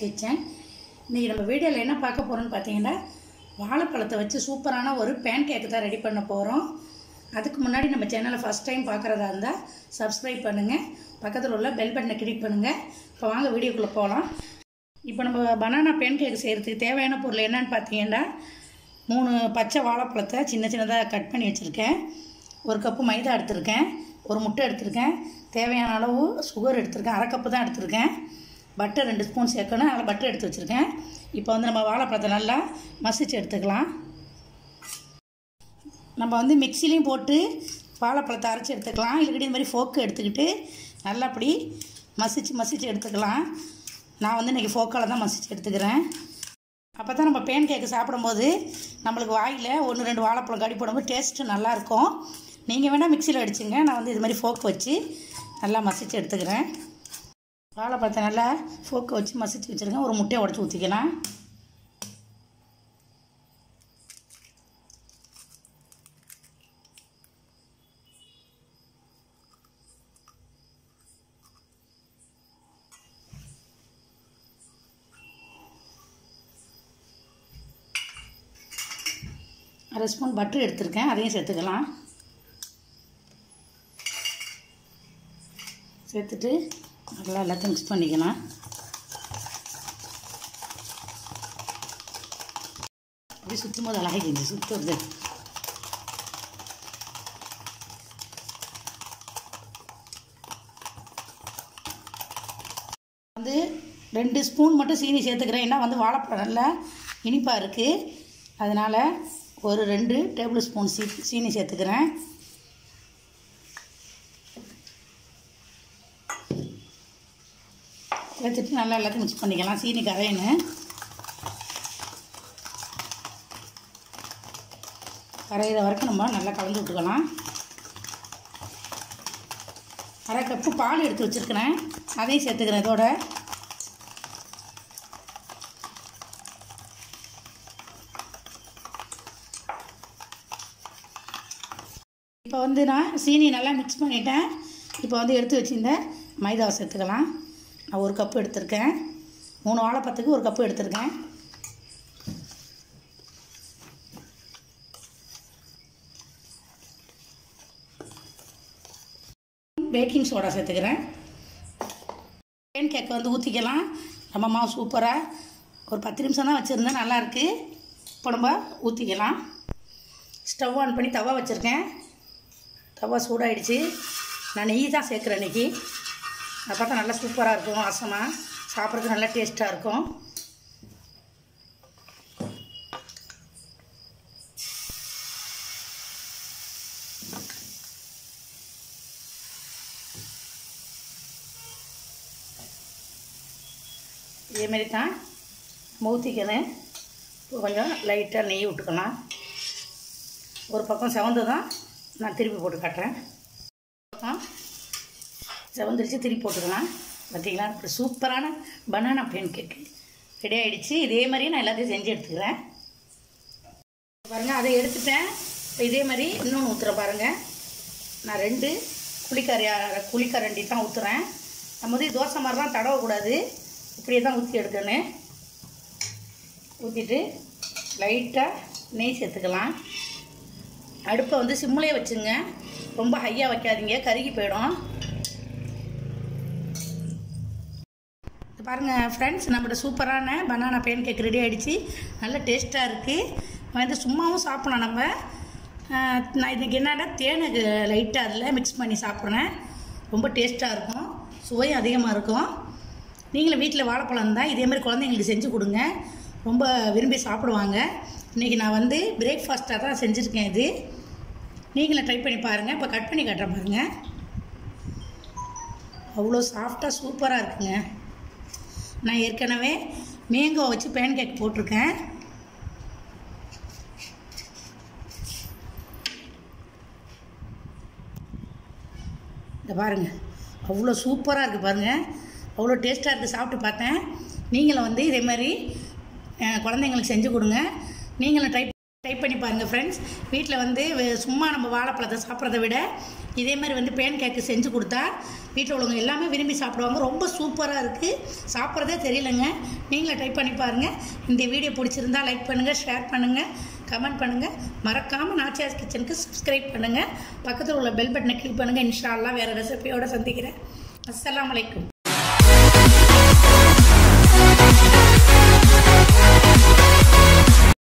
kitchen இன்றைக்கி நம்ம வீடியோவில் என்ன பார்க்க போகிறோம்னு பார்த்தீங்கன்னா வாழைப்பழத்தை வச்சு சூப்பரான ஒரு பேன் கேக்கு தான் ரெடி பண்ண போகிறோம் அதுக்கு முன்னாடி நம்ம சேனலை ஃபஸ்ட் டைம் பார்க்குறதா இருந்தால் சப்ஸ்கிரைப் பண்ணுங்கள் பக்கத்தில் உள்ள பெல் பட்டனை கிளிக் பண்ணுங்கள் இப்போ வாங்க வீடியோக்குள்ளே போகலாம் இப்போ நம்ம பனானா பேன் கேக் செய்கிறதுக்கு தேவையான பொருள் என்னன்னு பார்த்தீங்கன்னா மூணு பச்சை வாழைப்பழத்தை சின்ன சின்னதாக கட் பண்ணி வச்சுருக்கேன் ஒரு கப்பு மைதா எடுத்திருக்கேன் ஒரு முட்டை எடுத்திருக்கேன் தேவையான அளவு சுகர் எடுத்திருக்கேன் அரை கப்பு தான் எடுத்திருக்கேன் பட்டர் ரெண்டு ஸ்பூன் சேர்க்கணும் அதில் பட்டர் எடுத்து வச்சுருக்கேன் இப்போ வந்து நம்ம வாழைப்பழத்தை நல்லா மசிச்சு எடுத்துக்கலாம் நம்ம வந்து மிக்சிலையும் போட்டு வாழைப்பழத்தை அரைச்சி எடுத்துக்கலாம் இல்லைக்கிட்ட இந்த மாதிரி ஃபோக்கு எடுத்துக்கிட்டு நல்லா அப்படி மசிச்சு மசிச்சு எடுத்துக்கலாம் நான் வந்து இன்றைக்கி ஃபோக்கால் தான் மசிச்சு எடுத்துக்கிறேன் அப்போ தான் நம்ம பேன் கேக்கு சாப்பிடும்போது நம்மளுக்கு வாயில் ஒன்று ரெண்டு வாழைப்பழம் கடி போடும்போது டேஸ்ட்டு நல்லாயிருக்கும் நீங்கள் வேணால் மிக்சியில் அடிச்சுங்க நான் வந்து இது மாதிரி ஃபோக் வச்சு நல்லா மசிச்சு எடுத்துக்கிறேன் வாழைப்பழத்தை நல்லா ஃபோக்கை வச்சு மசிச்சு வச்சுருங்க ஒரு முட்டையை உடச்சி ஊற்றிக்கலாம் அரை ஸ்பூன் பட்டர் எடுத்திருக்கேன் அதையும் சேர்த்துக்கலாம் சேர்த்துட்டு நல்லா எல்லாத்தையும் மிக்ஸ் பண்ணிக்கலாம் அப்படி சுற்றும் போது அழகிடுச்சு சுற்றுறது வந்து ரெண்டு ஸ்பூன் மட்டும் சீனி சேர்த்துக்கிறேன் ஏன்னா வந்து வாழைப்பழம் நல்லா இனிப்பாக இருக்குது அதனால் ஒரு ரெண்டு டேபிள் ஸ்பூன் சீ சீனி சேர்த்துக்கிறேன் சேர்த்துட்டு நல்லா எல்லாத்தையும் மிக்ஸ் பண்ணிக்கலாம் சீனி கரையணும் கரையிற வரைக்கும் நம்ம நல்லா கலந்து விட்டுக்கலாம் அரை கப்பு பால் எடுத்து வச்சுருக்கிறேன் அதையும் சேர்த்துக்கிறேன் இதோட இப்போ வந்து நான் சீனி நல்லா மிக்ஸ் பண்ணிட்டேன் இப்போ வந்து எடுத்து வச்சுருந்த மைதாவை சேர்த்துக்கலாம் நான் ஒரு கப்பு எடுத்திருக்கேன் மூணு வாழைப்பத்துக்கு ஒரு கப்பு எடுத்திருக்கேன் பேக்கிங் சோடா சேர்த்துக்கிறேன் பேன் கேக்கை வந்து ஊற்றிக்கலாம் நம்ம மாவு சூப்பராக ஒரு பத்து நிமிஷம் தான் வச்சுருந்தேன் நல்லாயிருக்கு இப்போ நம்ம ஊற்றிக்கலாம் ஸ்டவ் ஆன் பண்ணி தவா வச்சுருக்கேன் தவா சூடாயிடுச்சு நான் நெய் தான் சேர்க்குறேன் இன்றைக்கி அதை பார்த்தா நல்லா சூப்பராக இருக்கும் வாசமாக சாப்பிட்றதுக்கு நல்லா டேஸ்ட்டாக இருக்கும் இதேமாரி தான் ஊற்றிக்கணும் இப்போ கொஞ்சம் லைட்டாக நெய் விட்டுக்கலாம் ஒரு பக்கம் செவந்து தான் நான் திருப்பி போட்டு காட்டுறேன் பக்கம் செவந்துருச்சு திருப்பி போட்டுக்கலாம் பார்த்தீங்களா இப்படி சூப்பரான பனானா பேன் கேக்கு ரெடி ஆகிடுச்சு இதே மாதிரியே நான் எல்லாத்தையும் செஞ்சு எடுத்துக்கிறேன் பாருங்கள் அதை எடுத்துட்டேன் இப்போ இதே மாதிரி இன்னொன்று ஊற்றுறேன் பாருங்கள் நான் ரெண்டு குளிக்கரை குளிக்கரண்டி தான் ஊற்றுறேன் நம்ம வந்து தோசை மாதிரிலாம் தடவக்கூடாது இப்படியே தான் ஊற்றி எடுக்கணும் ஊற்றிட்டு லைட்டாக நெய் சேர்த்துக்கலாம் அடுப்பை வந்து சிம்மிலே வச்சுங்க ரொம்ப ஹையாக வைக்காதீங்க கருகி போயிடும் பாருங்கள் ஃப்ரெண்ட்ஸ் நம்மளோட சூப்பரான பனானா பேன் கேக் ரெடி ஆகிடுச்சு நல்ல டேஸ்ட்டாக இருக்குது வந்து சும்மாவும் சாப்பிடலாம் நம்ம நான் இன்றைக்கி என்னடா தேனுக்கு லைட்டாக அதில் மிக்ஸ் பண்ணி சாப்பிட்றேன் ரொம்ப டேஸ்ட்டாக இருக்கும் சுவையும் அதிகமாக இருக்கும் நீங்களும் வீட்டில் வாழைப்பழம் தான் இதே மாதிரி குழந்தைங்களுக்கு செஞ்சு கொடுங்க ரொம்ப விரும்பி சாப்பிடுவாங்க இன்றைக்கி நான் வந்து பிரேக்ஃபாஸ்ட்டாக தான் செஞ்சுருக்கேன் இது நீங்களும் ட்ரை பண்ணி பாருங்கள் இப்போ கட் பண்ணி காட்டுறேன் பாருங்கள் அவ்வளோ சாஃப்டாக சூப்பராக இருக்குங்க நான் ஏற்கனவே மேங்கோ வச்சு பேன் கேக் போட்டிருக்கேன் இந்த பாருங்கள் அவ்வளோ சூப்பராக இருக்குது பாருங்கள் அவ்வளோ டேஸ்ட்டாக இருக்குது சாப்பிட்டு பார்த்தேன் நீங்களும் வந்து இதே மாதிரி குழந்தைங்களுக்கு செஞ்சு கொடுங்க நீங்களும் ட்ரை ட்ரை ட்ரை பண்ணி பாருங்கள் ஃப்ரெண்ட்ஸ் வீட்டில் வந்து வெ- சும்மா நம்ம வாழைப்பழத்தை சாப்பிட்றத விட இதே மாதிரி வந்து பேன் கேக்கு செஞ்சு கொடுத்தா வீட்டில் உள்ளவங்க எல்லாமே விரும்பி சாப்பிடுவாங்க ரொம்ப சூப்பராக இருக்குது சாப்பிட்றதே தெரியலங்க நீங்களும் ட்ரை பண்ணி பாருங்கள் இந்த வீடியோ பிடிச்சிருந்தா லைக் பண்ணுங்கள் ஷேர் பண்ணுங்கள் கமெண்ட் பண்ணுங்கள் மறக்காமல் நாச்சியாஸ் கிச்சனுக்கு சப்ஸ்கிரைப் பண்ணுங்கள் பக்கத்தில் உள்ள பெல் பட்டனை கிளிக் பண்ணுங்கள் இன்ஷா அல்லாஹ் வேறு ரெசிபியோடு சந்திக்கிறேன் அஸ்ஸலாமு அலைக்கும்